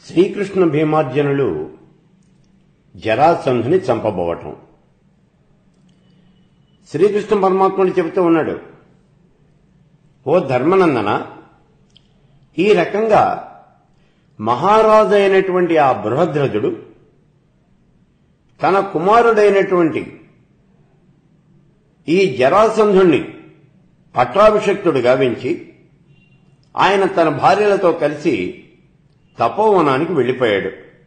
శ్రీకృష్ణ భీమార్జునులు జరాసంధుని చంపబోవటం శ్రీకృష్ణ పరమాత్ముడు చెబుతూ ఉన్నాడు ఓ ధర్మనందన ఈ రకంగా మహారాజు అయినటువంటి ఆ బృహద్రథుడు తన కుమారుడైనటువంటి ఈ జరాసంధుణ్ణి పట్టాభిషక్తుడు గావించి ఆయన తన భార్యలతో కలిసి తపోవనానికి వెళ్లిపోయాడు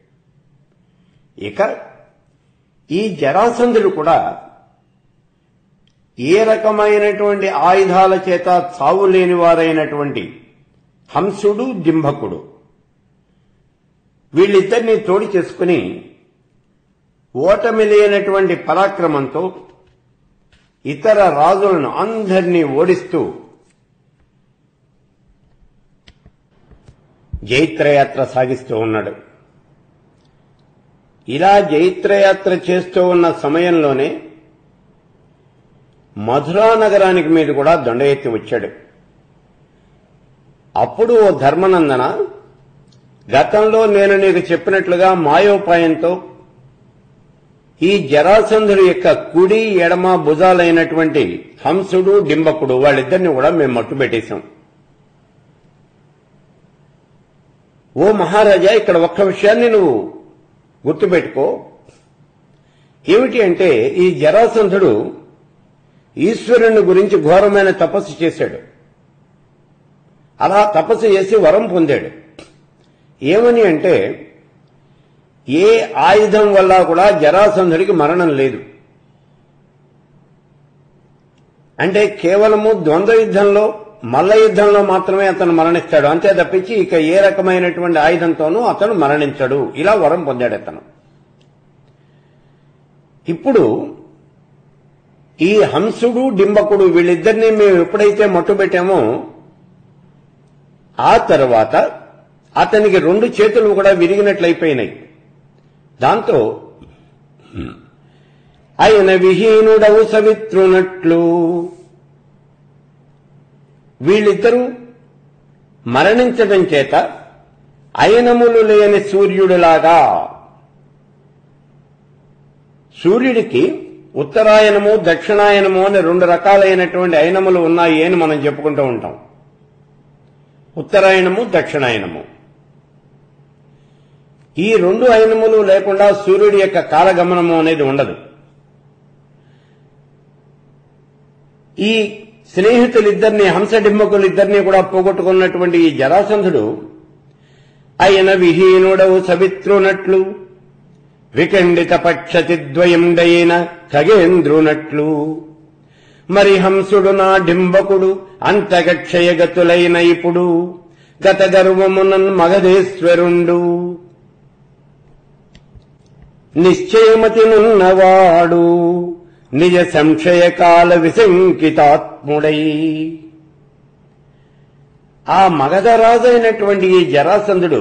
ఇక ఈ జరాసంధుడు కూడా ఏ రకమైనటువంటి ఆయుధాల చేత చావు లేని వారైనటువంటి హంసుడు డింభకుడు వీళ్ళిద్దరినీ తోడి చేసుకుని ఓటమి లేనటువంటి పరాక్రమంతో ఇతర రాజులను అందరినీ ఓడిస్తూ జైత్రయాత్ర సాగిస్తూ ఉన్నాడు ఇలా జైత్రయాత్ర చేస్తూ ఉన్న సమయంలోనే మధురా నగరానికి మీద కూడా దండయెత్తి వచ్చాడు అప్పుడు ఓ ధర్మనందన గతంలో నేను నీకు చెప్పినట్లుగా మాయోపాయంతో ఈ జరాసంధుడి యొక్క కుడి ఎడమ భుజాలైనటువంటి హంసుడు డింబకుడు వాళ్ళిద్దరిని కూడా మేము మట్టుబెట్టేశాం ఓ మహారాజా ఇక్కడ ఒక్క విషయాన్ని నువ్వు గుర్తుపెట్టుకో ఏమిటి అంటే ఈ జరాసంధుడు ఈశ్వరుని గురించి ఘోరమైన తపస్సు చేశాడు అలా తపస్సు చేసి వరం పొందాడు ఏమని అంటే ఏ ఆయుధం వల్ల కూడా జరాసంధుడికి మరణం లేదు అంటే కేవలము ద్వంద్వ యుద్ధంలో మల్ల యుద్ధంలో మాత్రమే అతను మరణిస్తాడు అంతే తప్పించి ఇక ఏ రకమైనటువంటి ఆయుధంతోనూ అతను మరణించడు ఇలా వరం పొందాడు అతను ఇప్పుడు ఈ హంసుడు డింబకుడు వీళ్ళిద్దరినీ మేము ఎప్పుడైతే మట్టుబెట్టామో ఆ తర్వాత అతనికి రెండు చేతులు కూడా విరిగినట్లయిపోయినాయి దాంతో ఆయన విహీనుడవు సవిత్రునట్లు వీళ్ళిద్దరూ మరణించడం చేత అయనములు లేని సూర్యుడిలాగా సూర్యుడికి ఉత్తరాయణము దక్షిణాయనము అనే రెండు రకాలైనటువంటి అయనములు ఉన్నాయి అని మనం చెప్పుకుంటూ ఉంటాం ఉత్తరాయణము దక్షిణాయనము ఈ రెండు అయనములు లేకుండా సూర్యుడి యొక్క కాలగమనము అనేది ఉండదు ఈ స్నేహితులిద్దరిని హంసడింబకులిద్దరినీ కూడా పోగొట్టుకున్నటువంటి ఈ జరాసంధుడు ఆయన విహీనుడవు సవిత్రునట్లు విఖండిత పక్షతిద్వయండైన ఖగేంద్రునట్లు మరి హంసుడు నా డింబకుడు అంతగక్షయగతులైన ఇప్పుడు గత గర్వమునన్ మగధేశ్వరుండు నిశ్చయమతినున్నవాడు నిజ సంశయకాల విశంకితాత్ముడై ఆ మగధరాజైనటువంటి ఈ జరాసంధుడు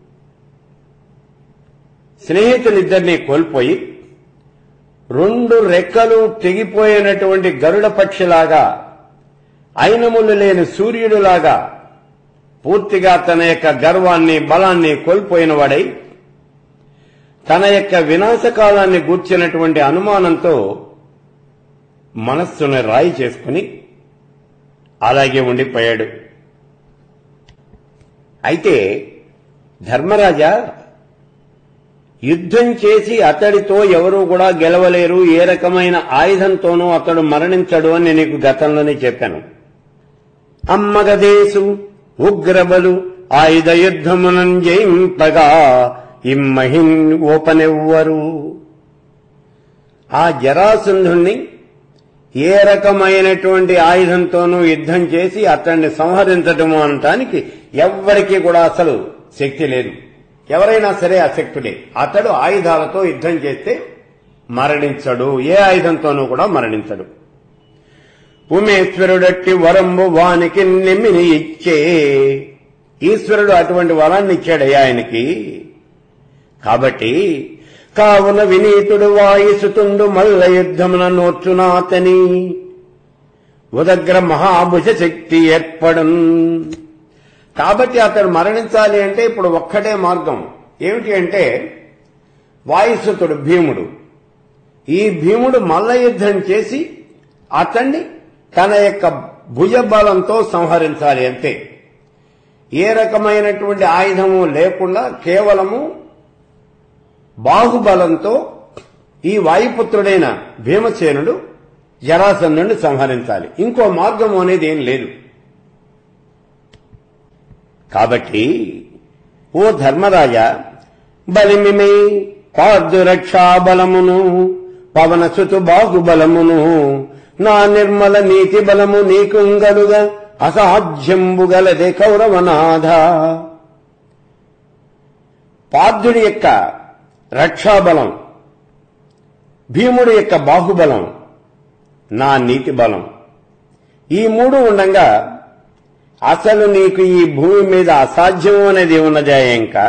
స్నేహితులిద్దరినీ కోల్పోయి రెండు రెక్కలు తెగిపోయినటువంటి గరుడ పక్షిలాగా అయినములు లేని సూర్యుడులాగా పూర్తిగా తన యొక్క గర్వాన్ని బలాన్ని కోల్పోయిన వాడై తన యొక్క వినాశకాలాన్ని గూర్చినటువంటి అనుమానంతో మనస్సును రాయి చేసుకుని అలాగే ఉండిపోయాడు అయితే ధర్మరాజా యుద్ధం చేసి అతడితో ఎవరూ కూడా గెలవలేరు ఏ రకమైన ఆయుధంతోనూ అతడు మరణించడు అని నీకు గతంలోనే చెప్పాను అమ్మగదేశు ఉగ్రబలు ఆయుధ యుద్ధమునం జయింపగా ఇమ్మహిన్ ఓపనెవ్వరు ఆ జరాసంధుణ్ణి ఏ రకమైనటువంటి ఆయుధంతోనూ యుద్ధం చేసి అతన్ని సంహరించటము అనటానికి ఎవ్వరికీ కూడా అసలు శక్తి లేదు ఎవరైనా సరే అశక్తుడే అతడు ఆయుధాలతో యుద్ధం చేస్తే మరణించడు ఏ ఆయుధంతోనూ కూడా మరణించడు ఉమేశ్వరుడట్టి వరంబు వానికి నిమ్మిని ఇచ్చే ఈశ్వరుడు అటువంటి వరాన్ని ఇచ్చాడయ్యా ఆయనకి కాబట్టి కావున వినీతుడు వాయుసుతుండు మల్ల యుద్ధమున నోర్చునాతని ఉదగ్ర మహాభుజ శక్తి ఏర్పడం కాబట్టి అతడు మరణించాలి అంటే ఇప్పుడు ఒక్కటే మార్గం ఏమిటి అంటే వాయుసుతుడు భీముడు ఈ భీముడు మల్ల యుద్ధం చేసి అతన్ని తన యొక్క భుజబలంతో సంహరించాలి అంతే ఏ రకమైనటువంటి ఆయుధము లేకుండా కేవలము బాహుబలంతో ఈ వాయుపుత్రుడైన భీమసేనుడు జరాసంధుడిని సంహరించాలి ఇంకో మార్గం అనేది ఏం లేదు కాబట్టి ఓ ధర్మరాజా బలిమిమై పార్దురక్షా బలమును పవనసుతు బాహుబలమును నా నిర్మల నీతి బలము నీకుంగలుగా అసాధ్యంబు గలదే కౌరవనాథ పార్థుడి యొక్క రక్షాబలం భీముడి యొక్క బాహుబలం నా నీతి బలం ఈ మూడు ఉండగా అసలు నీకు ఈ భూమి మీద అసాధ్యం అనేది ఉన్నదా ఇంకా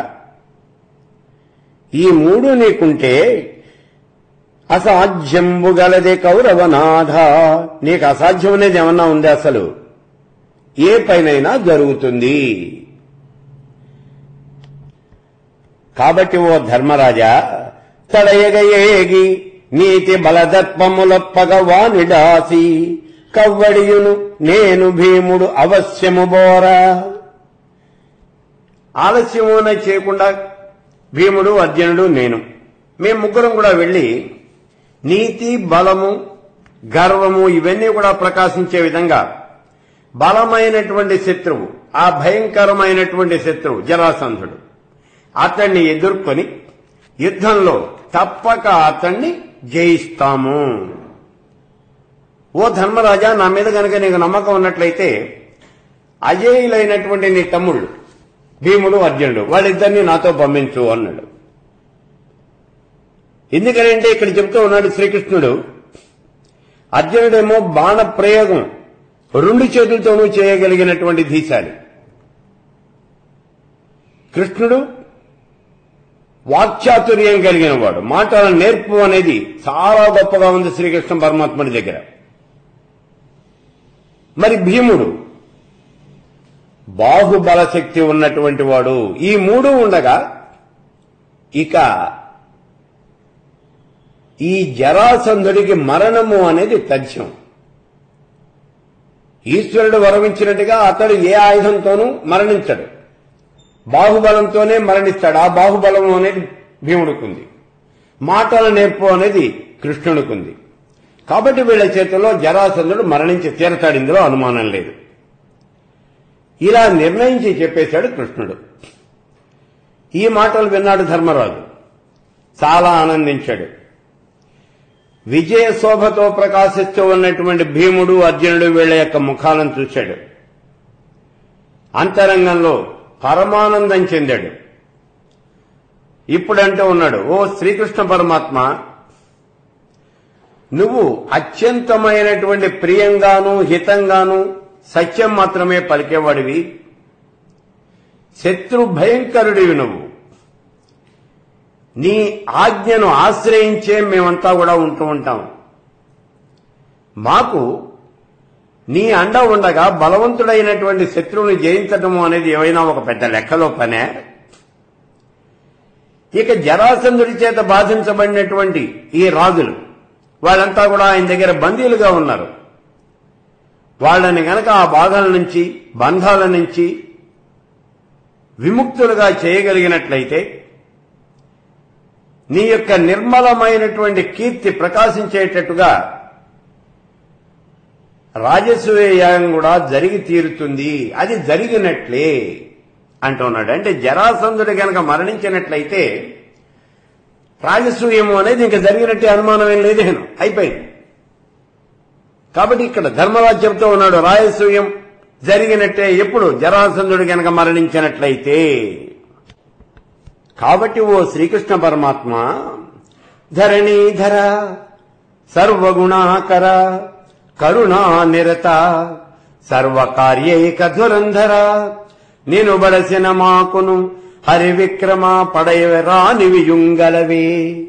ఈ మూడు నీకుంటే అసాధ్యంబు గలదే కౌరవనాథ నీకు అసాధ్యం అనేది ఏమన్నా ఉంది అసలు ఏ పైనైనా జరుగుతుంది కాబట్టి ఓ ధర్మరాజా తడయగ ఏగి నీతి బలదత్వములొప్పగ వానిడాసి కవ్వడియును నేను భీముడు అవశ్యము బోరా ఆలస్యమున చేయకుండా భీముడు అర్జునుడు నేను మేము ముగ్గురం కూడా వెళ్లి నీతి బలము గర్వము ఇవన్నీ కూడా ప్రకాశించే విధంగా బలమైనటువంటి శత్రువు ఆ భయంకరమైనటువంటి శత్రువు జరాసంధుడు అతన్ని ఎదుర్కొని యుద్ధంలో తప్పక అతన్ని జయిస్తాము ఓ ధర్మరాజా నా మీద గనక నీకు నమ్మకం ఉన్నట్లయితే అజేయులైనటువంటి నీ తమ్ముళ్ళు భీముడు అర్జునుడు వాళ్ళిద్దరిని నాతో పంపించు అన్నాడు ఎందుకనంటే ఇక్కడ చెప్తూ ఉన్నాడు శ్రీకృష్ణుడు అర్జునుడేమో బాణ ప్రయోగం రెండు చేతులతోనూ చేయగలిగినటువంటి ధీశాలి కృష్ణుడు వాక్చాతుర్యం కలిగిన వాడు మాటల నేర్పు అనేది చాలా గొప్పగా ఉంది శ్రీకృష్ణ పరమాత్ముడి దగ్గర మరి భీముడు బాహుబల శక్తి ఉన్నటువంటి వాడు ఈ మూడు ఉండగా ఇక ఈ జరాసంధుడికి మరణము అనేది తథ్యం ఈశ్వరుడు వరమించినట్టుగా అతడు ఏ ఆయుధంతోనూ మరణించడు బాహుబలంతోనే మరణిస్తాడు ఆ బాహుబలం అనేది భీముడికుంది మాటల నేర్పు అనేది కృష్ణుడికుంది కాబట్టి వీళ్ళ చేతుల్లో జరాసంధుడు మరణించి తీరతాడు ఇందులో అనుమానం లేదు ఇలా నిర్ణయించి చెప్పేశాడు కృష్ణుడు ఈ మాటలు విన్నాడు ధర్మరాజు చాలా ఆనందించాడు విజయ శోభతో ప్రకాశిస్తూ ఉన్నటువంటి భీముడు అర్జునుడు వీళ్ళ యొక్క ముఖాలను చూశాడు అంతరంగంలో పరమానందం చెందాడు ఇప్పుడంటూ ఉన్నాడు ఓ శ్రీకృష్ణ పరమాత్మ నువ్వు అత్యంతమైనటువంటి ప్రియంగాను హితంగాను సత్యం మాత్రమే పలికేవాడివి శత్రు భయంకరుడివి నువ్వు నీ ఆజ్ఞను ఆశ్రయించే మేమంతా కూడా ఉంటూ ఉంటాం మాకు నీ అండ ఉండగా బలవంతుడైనటువంటి శత్రువుని జయించటము అనేది ఏమైనా ఒక పెద్ద లెక్కలో పనే ఇక జరాసంధుడి చేత బాధించబడినటువంటి ఈ రాజులు వాళ్ళంతా కూడా ఆయన దగ్గర బందీలుగా ఉన్నారు వాళ్ళని గనక ఆ బాధల నుంచి బంధాల నుంచి విముక్తులుగా చేయగలిగినట్లయితే నీ యొక్క నిర్మలమైనటువంటి కీర్తి ప్రకాశించేటట్టుగా రాజసూయ యాగం కూడా జరిగి తీరుతుంది అది జరిగినట్లే అంటున్నాడు అంటే జరాసంధుడు గనక మరణించినట్లయితే రాజసూయము అనేది ఇంకా జరిగినట్టే అనుమానం ఏం లేదేను అయిపోయింది కాబట్టి ఇక్కడ ధర్మరాజు చెబుతూ ఉన్నాడు రాజసూయం జరిగినట్టే ఎప్పుడు జరాసంధుడు గనక మరణించినట్లయితే కాబట్టి ఓ శ్రీకృష్ణ పరమాత్మ ధరణీధర సర్వగుణాకర కరుణా నిరత సర్వకార్యైక ధురంధర నేను బడసిన మాకును హరి విక్రమ పడయరాని వియుంగలవే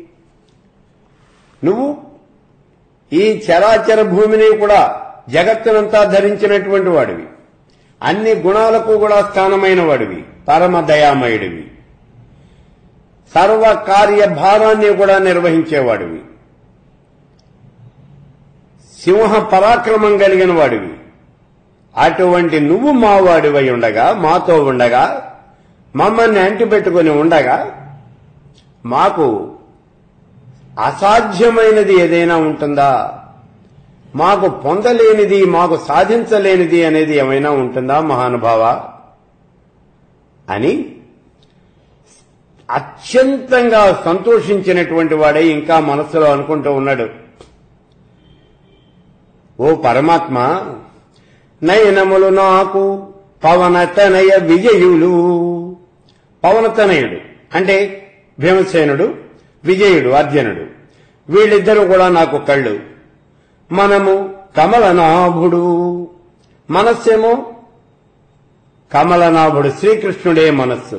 నువ్వు ఈ చరాచర భూమిని కూడా జగత్తునంతా ధరించినటువంటి వాడివి అన్ని గుణాలకు కూడా స్థానమైన వాడివి పరమ దయామయుడివి సర్వ కార్యభారాన్ని కూడా నిర్వహించేవాడివి సింహ పరాక్రమం కలిగిన వాడివి అటువంటి నువ్వు మావాడివై ఉండగా మాతో ఉండగా మమ్మల్ని అంటిపెట్టుకుని ఉండగా మాకు అసాధ్యమైనది ఏదైనా ఉంటుందా మాకు పొందలేనిది మాకు సాధించలేనిది అనేది ఏమైనా ఉంటుందా మహానుభావ అని అత్యంతంగా సంతోషించినటువంటి వాడే ఇంకా మనసులో అనుకుంటూ ఉన్నాడు ఓ పరమాత్మ నయనములు నాకు పవనతనయ విజయులు పవనతనయుడు అంటే భీమసేనుడు విజయుడు అర్జునుడు వీళ్ళిద్దరూ కూడా నాకు కళ్ళు మనము కమలనాభుడు మనస్సేమో కమలనాభుడు శ్రీకృష్ణుడే మనస్సు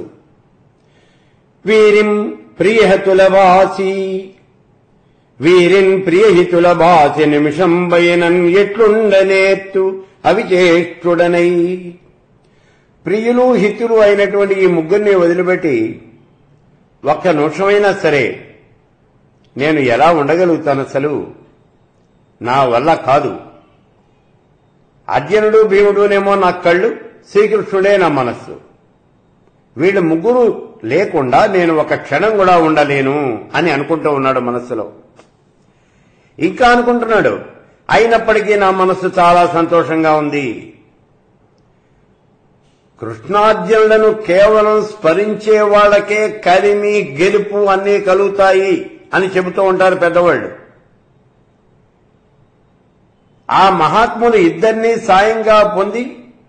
వీరిం ప్రియహతులవాసి వీరిన్ ప్రియహితుల బాసి నిమిషం బయనన్ ఎట్లుండనేత్తు అవిచేష్టుడనై ప్రియులు హితులు అయినటువంటి ఈ ముగ్గురిని వదిలిపెట్టి ఒక్క నిమిషమైనా సరే నేను ఎలా ఉండగలుగుతాను అసలు నా వల్ల కాదు అర్జునుడు భీముడునేమో నా కళ్ళు శ్రీకృష్ణుడే నా మనస్సు వీళ్ళు ముగ్గురు లేకుండా నేను ఒక క్షణం కూడా ఉండలేను అని అనుకుంటూ ఉన్నాడు మనస్సులో ఇంకా అనుకుంటున్నాడు అయినప్పటికీ నా మనస్సు చాలా సంతోషంగా ఉంది కృష్ణార్జునులను కేవలం స్మరించే వాళ్ళకే కలిమి గెలుపు అన్నీ కలుగుతాయి అని చెబుతూ ఉంటారు పెద్దవాళ్ళు ఆ మహాత్ములు ఇద్దరినీ సాయంగా పొంది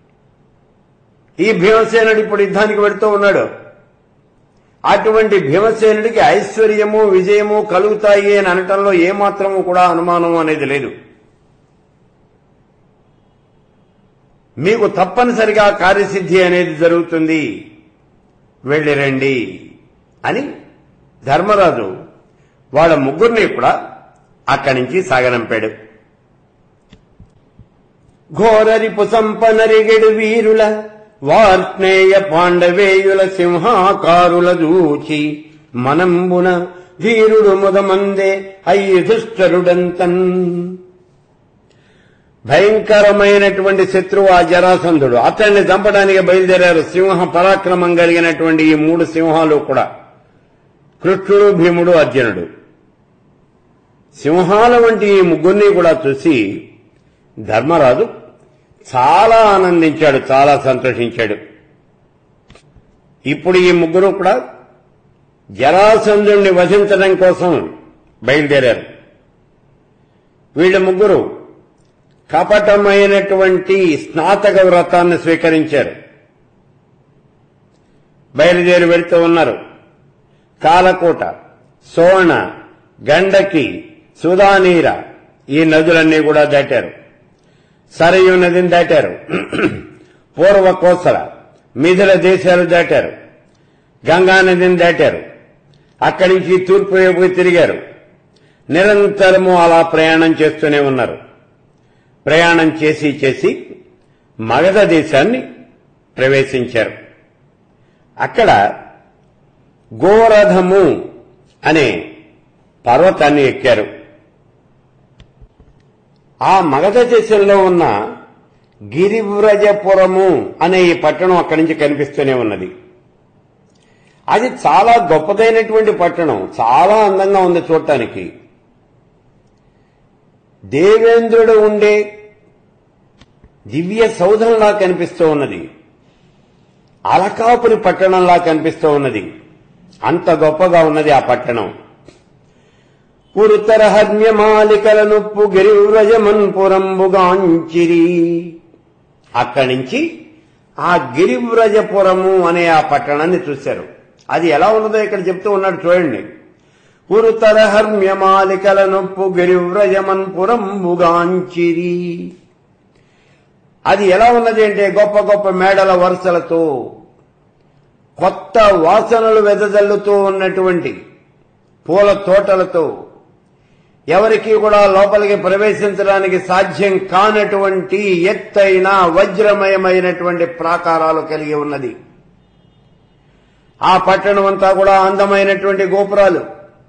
ఈ భీమసేనుడు ఇప్పుడు యుద్ధానికి వెళుతూ ఉన్నాడు అటువంటి భీమసేనుడికి ఐశ్వర్యము విజయము కలుగుతాయి అని అనటంలో ఏమాత్రము కూడా అనుమానం అనేది లేదు మీకు తప్పనిసరిగా కార్యసిద్ధి అనేది జరుగుతుంది వెళ్ళి రండి అని ధర్మరాజు వాళ్ళ ముగ్గురిని కూడా అక్కడి నుంచి సాగనంపాడు ఘోరరిపు సంపనరిగెడు వీరుల వార్ష్ణేయ పాండవేయుల సింహాకారుల దూచి మనంబున ధీరుడు ముదమందే అయ్యుధిష్ఠరుడంతన్ భయంకరమైనటువంటి శత్రువు ఆ జరాసంధుడు అతన్ని చంపడానికి బయలుదేరారు సింహ పరాక్రమం కలిగినటువంటి ఈ మూడు సింహాలు కూడా కృష్ణుడు భీముడు అర్జునుడు సింహాల వంటి ఈ ముగ్గురిని కూడా చూసి ధర్మరాజు చాలా ఆనందించాడు చాలా సంతోషించాడు ఇప్పుడు ఈ ముగ్గురు కూడా జరాసంధుణ్ణి వధించడం కోసం బయలుదేరారు వీళ్ళ ముగ్గురు కపటమైనటువంటి స్నాతక వ్రతాన్ని స్వీకరించారు బయలుదేరి వెళుతూ ఉన్నారు కాలకోట సోణ గండకి సుధానీర ఈ నదులన్నీ కూడా దాటారు సరయు నదిని దాటారు పూర్వ కోసల మిథుల దేశాలు దాటారు గంగా నదిని దాటారు అక్కడి నుంచి తూర్పు వైపు తిరిగారు నిరంతరము అలా ప్రయాణం చేస్తూనే ఉన్నారు ప్రయాణం చేసి చేసి మగధ దేశాన్ని ప్రవేశించారు అక్కడ గోరథము అనే పర్వతాన్ని ఎక్కారు ఆ మగధ దేశంలో ఉన్న గిరివ్రజపురము అనే ఈ పట్టణం అక్కడి నుంచి కనిపిస్తూనే ఉన్నది అది చాలా గొప్పదైనటువంటి పట్టణం చాలా అందంగా ఉంది చూడటానికి దేవేంద్రుడు ఉండే దివ్య సౌధంలా కనిపిస్తూ ఉన్నది అలకాపురి పట్టణంలా కనిపిస్తూ ఉన్నది అంత గొప్పగా ఉన్నది ఆ పట్టణం ఉరుతర హర్మ్యమాలికల నొప్పు గిరివ్రజమన్పురంబుగాంచిరి అక్కడి నుంచి ఆ గిరివ్రజపురము అనే ఆ పట్టణాన్ని చూశారు అది ఎలా ఉన్నదో ఇక్కడ చెప్తూ ఉన్నాడు చూడండి ఉరుతర హర్మ్యమాలికల నొప్పు గిరివ్రజమన్పురంబుగాంచిరి అది ఎలా ఉన్నది అంటే గొప్ప గొప్ప మేడల వరుసలతో కొత్త వాసనలు వెదజల్లుతూ ఉన్నటువంటి పూల తోటలతో ఎవరికి కూడా లోపలికి ప్రవేశించడానికి సాధ్యం కానటువంటి ఎత్తైన వజ్రమయమైనటువంటి ప్రాకారాలు కలిగి ఉన్నది ఆ పట్టణం అంతా కూడా అందమైనటువంటి గోపురాలు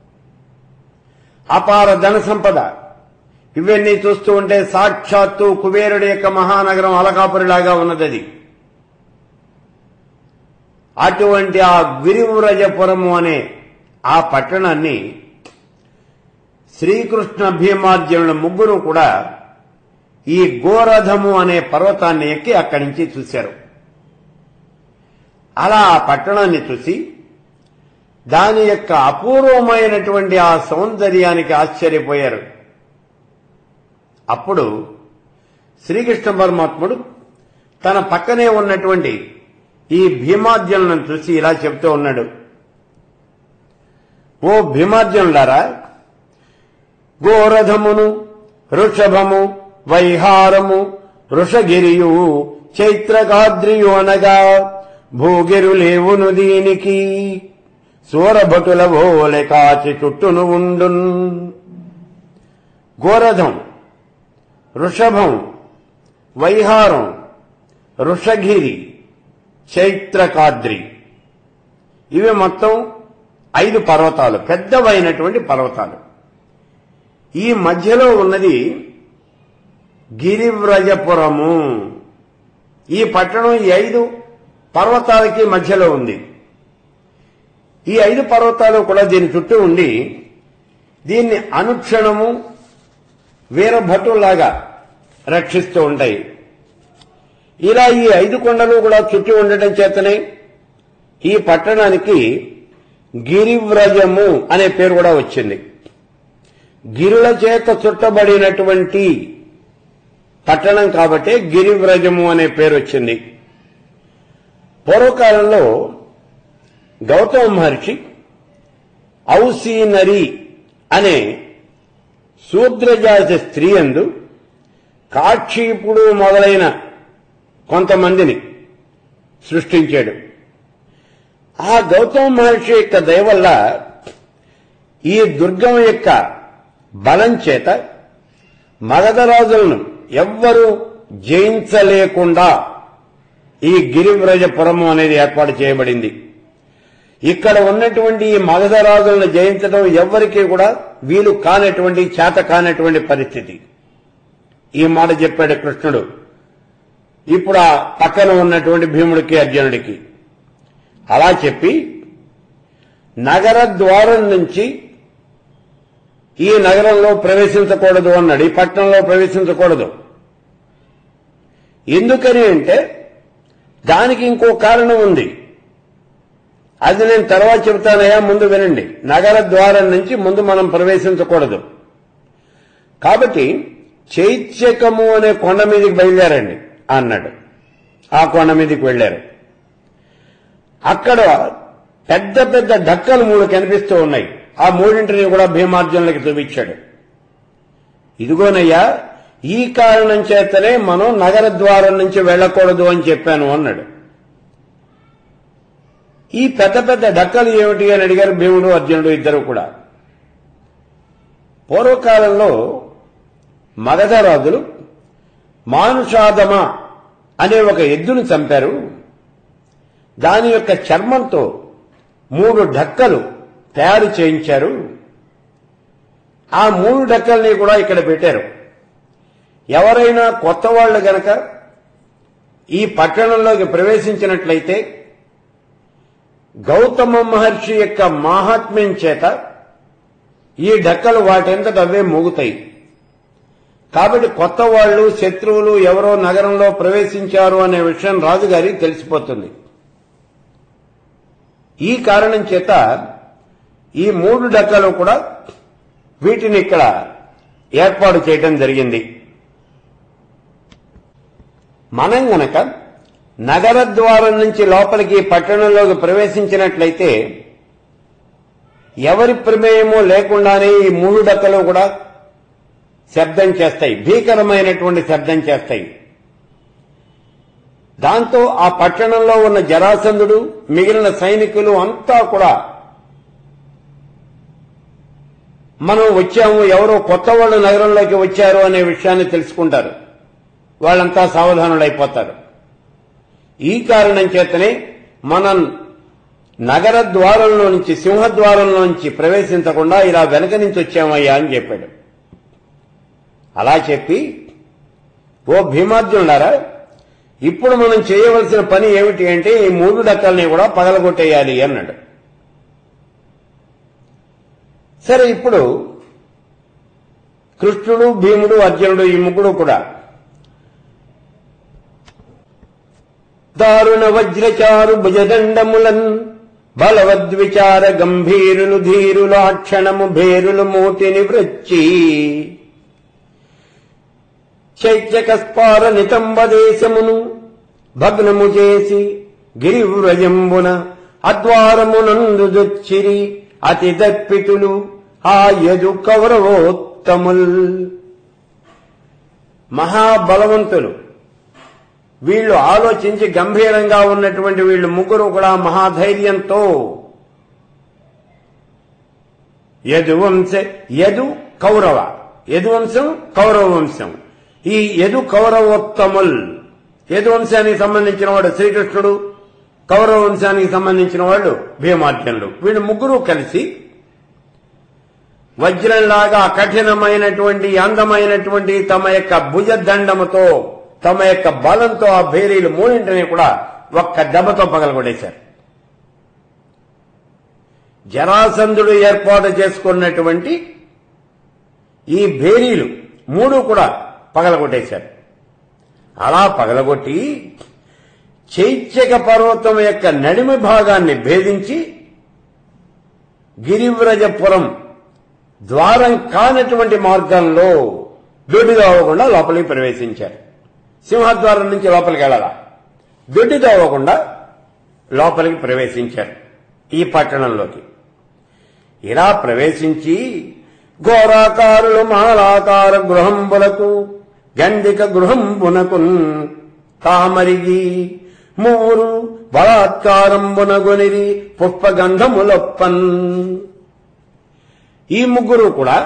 అపార ధన సంపద ఇవన్నీ చూస్తూ ఉంటే సాక్షాత్తు కుబేరుడి యొక్క మహానగరం అలకాపురిలాగా ఉన్నది అది అటువంటి ఆ గిరివ్రజపురము అనే ఆ పట్టణాన్ని శ్రీకృష్ణ భీమార్జునుల ముగ్గురు కూడా ఈ గోరథము అనే పర్వతాన్ని ఎక్కి అక్కడి నుంచి చూశారు అలా ఆ పట్టణాన్ని చూసి దాని యొక్క అపూర్వమైనటువంటి ఆ సౌందర్యానికి ఆశ్చర్యపోయారు అప్పుడు శ్రీకృష్ణ పరమాత్ముడు తన పక్కనే ఉన్నటువంటి ఈ భీమార్జునులను చూసి ఇలా చెప్తూ ఉన్నాడు ఓ భీమార్జునులారా గోరథమును వృషభము వైహారము వృషగిరియు చైత్రకాద్రియు అనగా భూగిరు లేవును దీనికి సూరభటుల ఓలె కాచి చుట్టును ఉండున్ గోరథం వృషభం వైహారం వృషగిరి చైత్రకాద్రి ఇవి మొత్తం ఐదు పర్వతాలు పెద్దవైనటువంటి పర్వతాలు ఈ మధ్యలో ఉన్నది గిరివ్రజపురము ఈ పట్టణం ఈ ఐదు పర్వతాలకి మధ్యలో ఉంది ఈ ఐదు పర్వతాలు కూడా దీని చుట్టూ ఉండి దీన్ని అనుక్షణము వీరభటులాగా రక్షిస్తూ ఉంటాయి ఇలా ఈ ఐదు కొండలు కూడా చుట్టి ఉండటం చేతనే ఈ పట్టణానికి గిరివ్రజము అనే పేరు కూడా వచ్చింది గిరుల చేత చుట్టబడినటువంటి పట్టణం కాబట్టే గిరివ్రజము అనే పేరు వచ్చింది పూర్వకాలంలో గౌతమ మహర్షి ఔసీనరి అనే శూద్రజాతి స్త్రీ అందు కాక్షీపుడు మొదలైన కొంతమందిని సృష్టించాడు ఆ గౌతమ మహర్షి యొక్క దయ వల్ల ఈ దుర్గం యొక్క బలం చేత మగధరాజులను ఎవ్వరూ జయించలేకుండా ఈ గిరివ్రజపురము అనేది ఏర్పాటు చేయబడింది ఇక్కడ ఉన్నటువంటి ఈ మగధరాజులను జయించడం ఎవ్వరికీ కూడా వీలు కానటువంటి చేత కానటువంటి పరిస్థితి ఈ మాట చెప్పాడు కృష్ణుడు ఇప్పుడు ఆ పక్కన ఉన్నటువంటి భీముడికి అర్జునుడికి అలా చెప్పి నగర ద్వారం నుంచి ఈ నగరంలో ప్రవేశించకూడదు అన్నాడు ఈ పట్టణంలో ప్రవేశించకూడదు ఎందుకని అంటే దానికి ఇంకో కారణం ఉంది అది నేను తర్వాత చెబుతానయ్యా ముందు వినండి నగర ద్వారం నుంచి ముందు మనం ప్రవేశించకూడదు కాబట్టి చైత్యకము అనే కొండ మీదకి బయలుదేరండి అన్నాడు ఆ కొండ మీదకి వెళ్లారు అక్కడ పెద్ద పెద్ద డక్కలు మూడు కనిపిస్తూ ఉన్నాయి ఆ మూడింటిని కూడా భీమార్జునులకి చూపించాడు ఇదిగోనయ్యా ఈ కారణం చేతనే మనం నగర ద్వారం నుంచి వెళ్ళకూడదు అని చెప్పాను అన్నాడు ఈ పెద్ద పెద్ద డక్కలు ఏమిటి అని అడిగారు భీముడు అర్జునుడు ఇద్దరు కూడా పూర్వకాలంలో మగధరాజులు మానుషాదమ అనే ఒక ఎద్దును చంపారు దాని యొక్క చర్మంతో మూడు డక్కలు తయారు చేయించారు ఆ మూడు డక్కల్ని కూడా ఇక్కడ పెట్టారు ఎవరైనా కొత్త వాళ్ళు గనక ఈ పట్టణంలోకి ప్రవేశించినట్లయితే గౌతమ మహర్షి యొక్క మాహాత్మ్యం చేత ఈ డక్కలు వాటంతట అవే మోగుతాయి కాబట్టి కొత్త వాళ్ళు శత్రువులు ఎవరో నగరంలో ప్రవేశించారు అనే విషయం రాజుగారికి తెలిసిపోతుంది ఈ కారణం చేత ఈ మూడు డక్కలు కూడా వీటిని ఇక్కడ ఏర్పాటు చేయడం జరిగింది మనం గనక నగర ద్వారం నుంచి లోపలికి పట్టణంలోకి ప్రవేశించినట్లయితే ఎవరి ప్రమేయమో లేకుండానే ఈ మూడు డక్కలు కూడా శబ్దం చేస్తాయి భీకరమైనటువంటి శబ్దం చేస్తాయి దాంతో ఆ పట్టణంలో ఉన్న జరాసంధుడు మిగిలిన సైనికులు అంతా కూడా మనం వచ్చాము ఎవరో కొత్త వాళ్ళు నగరంలోకి వచ్చారు అనే విషయాన్ని తెలుసుకుంటారు వాళ్ళంతా సావధానులైపోతారు ఈ కారణం చేతనే మనం నగర ద్వారంలో నుంచి సింహద్వారంలో నుంచి ప్రవేశించకుండా ఇలా వెనక నుంచి వచ్చామయ్యా అని చెప్పాడు అలా చెప్పి ఓ భీమార్జునులారా ఇప్పుడు మనం చేయవలసిన పని ఏమిటి అంటే ఈ మూడు డక్కల్ని కూడా పగలగొట్టేయాలి అన్నాడు సరే ఇప్పుడు కృష్ణుడు భీముడు అర్జునుడు ఈ ముగ్గురు కూడా దారుణ వజ్రచారు భుజదండములన్ బలవద్విచార గంభీరులు ధీరులు అక్షణము భేరులు మూటిని వృచ్చి చైత్యక స్పార నితంబదేశమును భగ్నము చేసి గిరివ్రజంబున అద్వారమునందు దొచ్చిరి అతి దప్పితులు ఆ యజు కౌరవోత్తముల్ మహాబలవంతులు వీళ్ళు ఆలోచించి గంభీరంగా ఉన్నటువంటి వీళ్ళు ముగ్గురు కూడా మహాధైర్యంతో యదువంశ యదు కౌరవ యదువంశం కౌరవ వంశం ఈ యదు కౌరవోత్తముల్ యదు వంశానికి సంబంధించిన వాడు శ్రీకృష్ణుడు కౌరవ వంశానికి సంబంధించిన వాళ్ళు భీమార్జునులు వీళ్ళు ముగ్గురు కలిసి వజ్రంలాగా కఠినమైనటువంటి అందమైనటువంటి తమ యొక్క భుజదండముతో తమ యొక్క బలంతో ఆ భేరీలు మూడింటిని కూడా ఒక్క దెబ్బతో పగలగొట్టేశారు జరాసంధుడు ఏర్పాటు చేసుకున్నటువంటి ఈ భేరీలు మూడు కూడా పగలగొట్టేశారు అలా పగలగొట్టి చైత్యక పర్వతం యొక్క నడిమి భాగాన్ని భేదించి గిరివ్రజపురం ద్వారం కానటువంటి మార్గంలో దొడ్డి తవ్వకుండా లోపలికి ప్రవేశించారు సింహద్వారం నుంచి లోపలికి వెళ్ళాల దొడ్డి తవ్వకుండా లోపలికి ప్రవేశించారు ఈ పట్టణంలోకి ఇలా ప్రవేశించి ఘోరాకారులు మాలాకార గృహంబులకు గండిక గృహంబునకు తామరిగి మూరు బలాత్కారంబునగొనిరి పుష్పగంధములొప్పన్ ఈ ముగ్గురు కూడా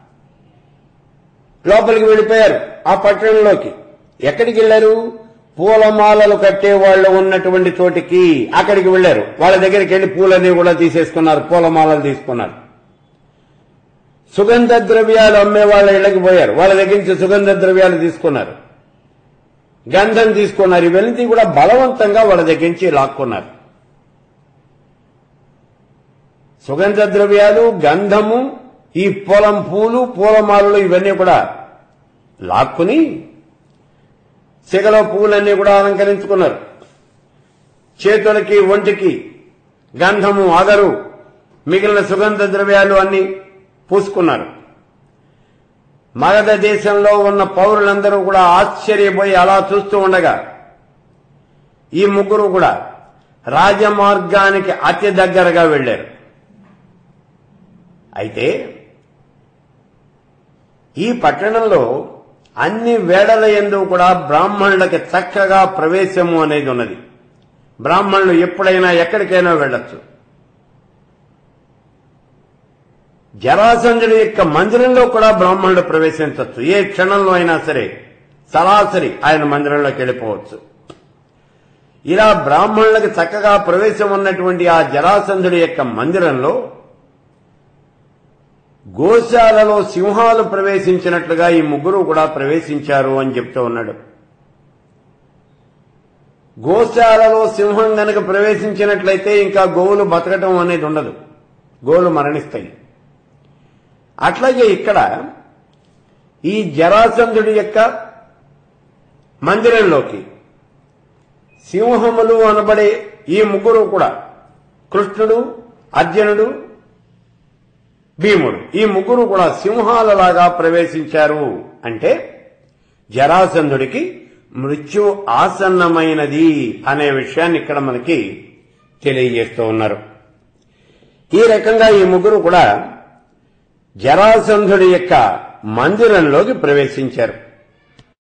లోపలికి వెళ్ళిపోయారు ఆ పట్టణంలోకి ఎక్కడికి వెళ్లారు పూలమాలలు కట్టే వాళ్ళు ఉన్నటువంటి చోటికి అక్కడికి వెళ్లారు వాళ్ళ దగ్గరికి వెళ్లి పూలన్నీ కూడా తీసేసుకున్నారు పూలమాలలు తీసుకున్నారు సుగంధ ద్రవ్యాలు అమ్మే వాళ్ళ ఇళ్ళకి పోయారు వాళ్ళ దగ్గర నుంచి సుగంధ ద్రవ్యాలు తీసుకున్నారు గంధం తీసుకున్నారు ఇవన్నీ కూడా బలవంతంగా వాళ్ళ దగ్గర నుంచి లాక్కున్నారు సుగంధ ద్రవ్యాలు గంధము ఈ పొలం పూలు పూలమాలలు ఇవన్నీ కూడా లాక్కుని సిగలో పూలన్నీ కూడా అలంకరించుకున్నారు చేతులకి ఒంటికి గంధము అగరు మిగిలిన సుగంధ ద్రవ్యాలు అన్ని పూసుకున్నారు మగధ దేశంలో ఉన్న పౌరులందరూ కూడా ఆశ్చర్యపోయి అలా చూస్తూ ఉండగా ఈ ముగ్గురు కూడా రాజమార్గానికి అతి దగ్గరగా వెళ్లారు అయితే ఈ పట్టణంలో అన్ని వేళల ఎందు కూడా బ్రాహ్మణులకి చక్కగా ప్రవేశము అనేది ఉన్నది బ్రాహ్మణులు ఎప్పుడైనా ఎక్కడికైనా వెళ్ళొచ్చు జరాసంధుడి యొక్క మందిరంలో కూడా బ్రాహ్మణుడు ప్రవేశించవచ్చు ఏ క్షణంలో అయినా సరే సరాసరి ఆయన మందిరంలోకి వెళ్ళిపోవచ్చు ఇలా బ్రాహ్మణులకు చక్కగా ప్రవేశం ఉన్నటువంటి ఆ జరాసంధుడి యొక్క మందిరంలో గోశాలలో సింహాలు ప్రవేశించినట్లుగా ఈ ముగ్గురు కూడా ప్రవేశించారు అని చెప్తూ ఉన్నాడు గోశాలలో సింహం గనక ప్రవేశించినట్లయితే ఇంకా గోవులు బతకటం అనేది ఉండదు గోవులు మరణిస్తాయి అట్లాగే ఇక్కడ ఈ జరాసంధుడి యొక్క మందిరంలోకి సింహములు అనబడే ఈ ముగ్గురు కూడా కృష్ణుడు అర్జునుడు భీముడు ఈ ముగ్గురు కూడా సింహాలలాగా ప్రవేశించారు అంటే జరాసంధుడికి మృత్యు ఆసన్నమైనది అనే విషయాన్ని ఇక్కడ మనకి తెలియజేస్తూ ఉన్నారు ఈ రకంగా ఈ ముగ్గురు కూడా జరాసంధుడి యొక్క మందిరంలోకి ప్రవేశించారు